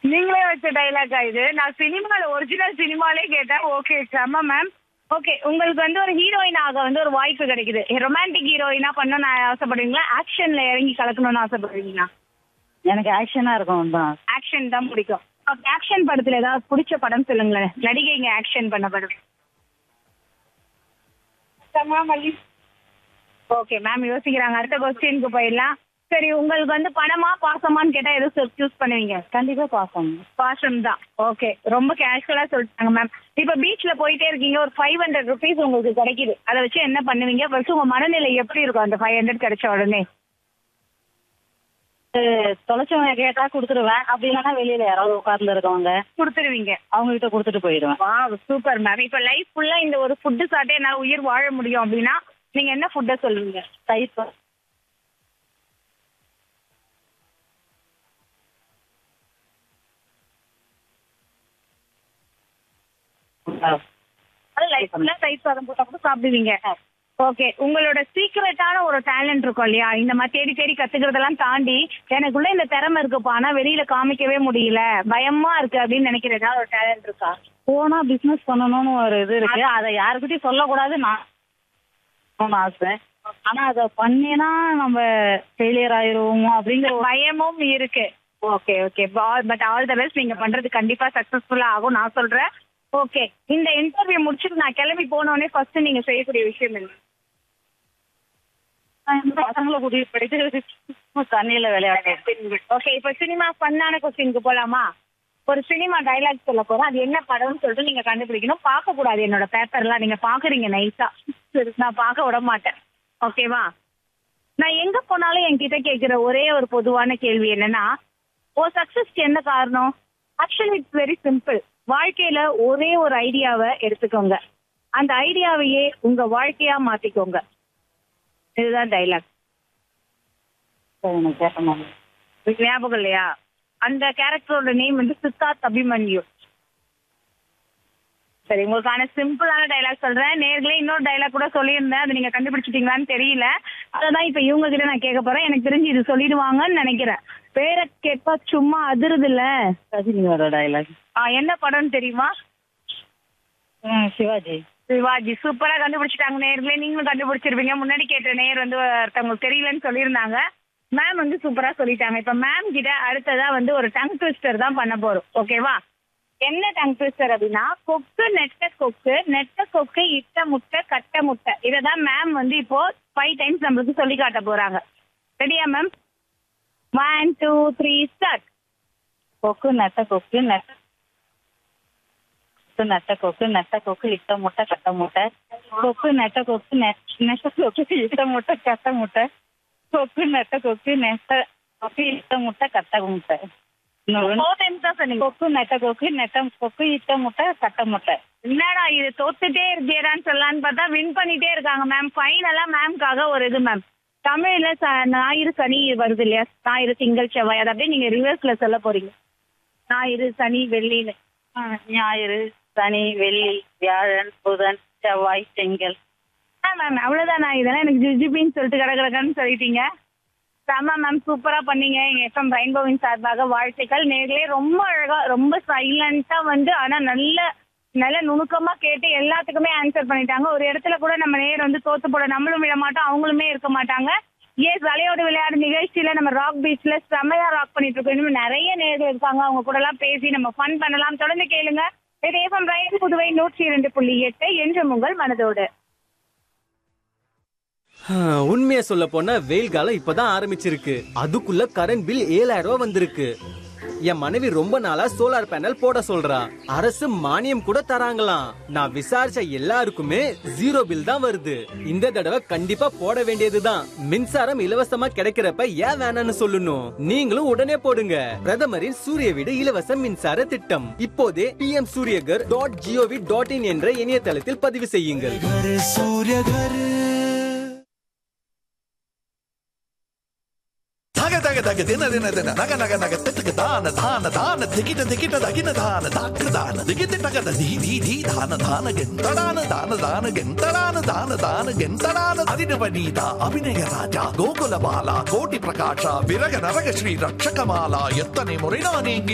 நீங்களே வச்ச டைலாக்கா இது நான் சினிமால ஒரிஜினல் சினிமாலே கேட்டேன் ஓகே செம்ம மேம் ஓகே உங்களுக்கு வந்து ஒரு ஹீரோயின் ஆக வந்து ஒரு வாய்ப்பு கிடைக்குது ரொமான்டிக் ஹீரோயினா பண்ணணும்னு ஆசைப்படுவீங்களா ஆக்ஷன்ல இறங்கி கலக்கணும்னு ஆசைப்படுவீங்களா எனக்கு ஆக்ஷனா இருக்கும் தான் ஆக்ஷன் தான் பிடிக்கும் ஓகே ஆக்ஷன் படத்துல ஏதாவது பிடிச்ச படம் சொல்லுங்களேன் நடிகைங்க ஆக்ஷன் பண்ண படம் ஓகே மேம் யோசிக்கிறாங்க அடுத்த கொஸ்டினுக்கு போயிடலாம் சரி உங்களுக்கு வந்து பணமா பாசமான்னு கேட்டா எது சூஸ் பண்ணுவீங்க கண்டிப்பா பாப்போம் பாசம் தான் ஓகே ரொம்ப கேஷுவலா சொல்லிட்டாங்க மேம் இப்ப பீச்ல போயிட்டே இருக்கீங்க ஒரு ஃபைவ் ஹண்ட்ரட் ருபீஸ் உங்களுக்கு கிடைக்குது அதை வச்சு என்ன பண்ணுவீங்க ஃபர்ஸ்ட் உங்க மனநிலை எப்படி இருக்கும் அந்த ஃபைவ் ஹண்ட்ரட் கிடைச்ச உடனே தொலைச்சவங்க கேட்டா கொடுத்துருவேன் அப்படி இல்லைன்னா வெளியில யாராவது உட்கார்ந்து இருக்கவங்க கொடுத்துருவீங்க அவங்க கிட்ட கொடுத்துட்டு போயிடுவேன் வா சூப்பர் மேம் இப்ப லைஃப் ஃபுல்லா இந்த ஒரு ஃபுட்டு சாப்பிட்டே என்னால உயிர் வாழ முடியும் அப்படின்னா நீங்க என்ன ஃபுட்டை சொல்லுவீங்க தயிர் ப- அது லைஃப் ஃபுல்லா தயிர் சாதம் போட்டா கூட சாப்பிடுவீங்க ஓகே உங்களோட சீக்ரெட்டான ஒரு டேலண்ட் இருக்கும் இல்லையா இந்த மாதிரி தேடி தேடி கத்துக்கிறதெல்லாம் தாண்டி எனக்குள்ள இந்த திறமை இருக்குப்பா ஆனா வெளியில காமிக்கவே முடியல பயமா இருக்கு அப்படின்னு நினைக்கிற ஏதாவது ஒரு டேலண்ட் இருக்கா போனா பிசினஸ் பண்ணணும்னு ஒரு இது இருக்கு அதை யாருக்கிட்டையும் சொல்லக்கூடாது நான் பண்ணணும்னு ஆசை ஆனா அதை பண்ணினா நம்ம ஃபெயிலியர் ஆயிருவோமோ அப்படிங்கிற ஒரு பயமும் இருக்கு okay okay but all the best நீங்க பண்றது கண்டிப்பா சக்சஸ்ஃபுல்லா ஆகும் நான் சொல்றேன் ஓகே இந்த இன்டர்வியூ முடிச்சுட்டு நான் கிளம்பி போனோடனே ஃபர்ஸ்ட் நீங்க செய்யக்கூடிய விஷயம் என்ன நான் இந்த பசங்களை கூட்டிட்டு போயிட்டு தண்ணியில விளையாடுறேன் ஓகே இப்போ சினிமா ஃபன்னான கொஸ்டினுக்கு போலாமா ஒரு சினிமா டைலாக் சொல்ல போறோம் அது என்ன படம்னு சொல்லிட்டு நீங்க கண்டுபிடிக்கணும் பார்க்க கூடாது என்னோட பேப்பர்லாம் நீங்க பாக்குறீங்க நைஸா சரி நான் பார்க்க விட மாட்டேன் ஓகேவா நான் எங்க போனாலும் என்கிட்ட கேட்கிற ஒரே ஒரு பொதுவான கேள்வி என்னன்னா ஓ சக்சஸ்க்கு என்ன காரணம் ஆக்சுவலி இட்ஸ் வெரி சிம்பிள் வாழ்க்கையில ஒரே ஒரு ஐடியாவை எடுத்துக்கோங்க அந்த ஐடியாவையே உங்க வாழ்க்கையா மாத்திக்கோங்க இதுதான் டைலாக் சரி, எனக்கு கேட்க மாட்டேன் உங்களுக்கு ஞாபகம் இல்லையா அந்த கேரக்டரோட நேம் வந்து சித்தார்த் அபிமன்யு சரி உங்களுக்கான சிம்பிளான டைலாக் சொல்றேன் நேர்களே இன்னொரு டைலாக் கூட சொல்லியிருந்தேன் அது நீங்க கண்டுபிடிச்சிட்டீங்களான்னு தெரியல அததான் இப்ப இவங்க கிட்ட நான் கேட்க போறேன் எனக்கு தெரிஞ்சு இது சொல்லிடுவாங்கன்னு நினைக்கிறேன் பேரை கேட்பா சும்மா அதிருது இல்ல ரஜினியோட டைலாக் என்ன படம்னு தெரியுமா சிவாஜி சிவாஜி சூப்பரா கண்டுபிடிச்சிட்டாங்க நேர்களே நீங்களும் கண்டுபிடிச்சிருப்பீங்க முன்னாடி கேட்ட நேர் வந்து ஒருத்தவங்களுக்கு தெரியலன்னு சொல்லியிருந்தாங்க மேம் வந்து சூப்பரா சொல்லிட்டாங்க இப்ப மேம் கிட்ட அடுத்ததா வந்து ஒரு டங் ட்விஸ்டர் தான் பண்ண போறோம் ஓகேவா என்ன டங் ட்விஸ்டர் அப்படின்னா கொக்கு நெட்ட கொக்கு நெட்ட கொக்கு இட்ட முட்டை கட்ட முட்டை இதை தான் மேம் வந்து இப்போ ஃபைவ் டைம்ஸ் நம்மளுக்கு சொல்லி காட்ட போறாங்க ரெடியா ma'am one two three start கொக்கு நெட்ட கொக்கு நெட்ட கொக்கு நெட்ட கொக்கு நெட்ட கொக்கு இட்ட முட்டை கட்ட முட்டை கொக்கு நெட்ட கொக்கு நெ- நெட்ட கொக்கு இட்ட முட்டை கட்ட முட்டை கொக்கு நெட்ட கொக்கு நெட்ட கொக்கு இட்ட முட்டை கட்ட முட்டை இன்னொரு ஃபோர் டைம்ஸ் தான் சொன்னீங்க கொக்கு நெட்ட கொக்கு நெட்ட கொக்கு இட்ட முட்டை கட்ட முட்டை என்னடா இது தோத்துட்டே இருக்கியடான்னு சொல்லலான்னு பார்த்தா வின் பண்ணிட்டே இருக்காங்க மேம் ஃபைனலா மேம்காக ஒரு இது மேம் தமிழ்ல ச- ஞாயிறு சனி வருது இல்லையா ஞாயிறு திங்கள் செவ்வாய் அதை அப்படியே நீங்க ரிவர்ஸ்ல சொல்ல போறீங்க ஞாயிறு சனி வெள்ளின்னு ஆ, ஞாயிறு சனி வெள்ளி வியாழன் புதன் செவ்வாய் திங்கள் ஆ மேம் அவ்வளவுதானா இதெல்லாம் எனக்கு ஜிஜிபின்னு சொல்லிட்டு கடகடகன்னு சொல்லிட்டீங்க செம்ம மேம் சூப்பரா பண்ணீங்க எங்க எஃப்எம் ரெயின்போவின் சார்பாக வாழ்த்துக்கள் நேர்களே ரொம்ப அழகா ரொம்ப சைலண்டா வந்து ஆனா நல்ல நல்ல நுணுக்கமா கேட்டு எல்லாத்துக்குமே ஆன்சர் பண்ணிட்டாங்க ஒரு இடத்துல கூட நம்ம நேர் வந்து தோத்து போட நம்மளும் விட மாட்டோம் அவங்களுமே இருக்க மாட்டாங்க எஸ் விளையாடு விளையாடு நிகழ்ச்சியில நம்ம ராக் பீச்ல செமையா ராக் பண்ணிட்டு இருக்கோம் இன்னும் நிறைய நேர்கள் இருக்காங்க அவங்க கூட எல்லாம் பேசி நம்ம ஃபன் பண்ணலாம் தொடர்ந்து கேளுங்க இது எஃப்எம் ரயில் புதுவை நூற்றி இரண்டு புள்ளி எட்டு என்று உங்கள் மனதோடு உண்மையை சொல்ல போனா வெயில் காலம் இப்பதான் ஆரம்பிச்சிருக்கு அதுக்குள்ள கரண்ட் பில் ஏழாயிரம் ரூபாய் வந்திருக்கு என் மனைவி ரொம்ப நாளா சோலார் பேனல் போட சொல்றா அரசு மானியம் கூட தராங்களாம் நான் விசாரிச்ச எல்லாருக்குமே ஜீரோ பில் தான் வருது இந்த தடவை கண்டிப்பா போட வேண்டியதுதான் மின்சாரம் இலவசமா கிடைக்கிறப்ப ஏன் வேணாம்னு சொல்லணும் நீங்களும் உடனே போடுங்க பிரதமரின் சூரிய வீடு இலவச மின்சார திட்டம் இப்போதே PM Suryaghar dot GOV dot in என்ற இணையதளத்தில் பதிவு செய்யுங்கள் घर सूर्य घर தக தக தக தின தின தின நக நக நக திட்டுக்கு தான தான தான திகிட்ட திகிட்ட தகின தான தாக்கு தான திகிட்டு தகத தி தி தி தான தான கெந்தடான தான தான கெந்தடான தான தான கெந்தடான அதினவ நீதா அபிநய ராஜா கோகுல பாலா கோட்டி பிரகாஷ விரக நரக ஸ்ரீ ரட்சகமாலா எத்தனை முறை நான் இங்கு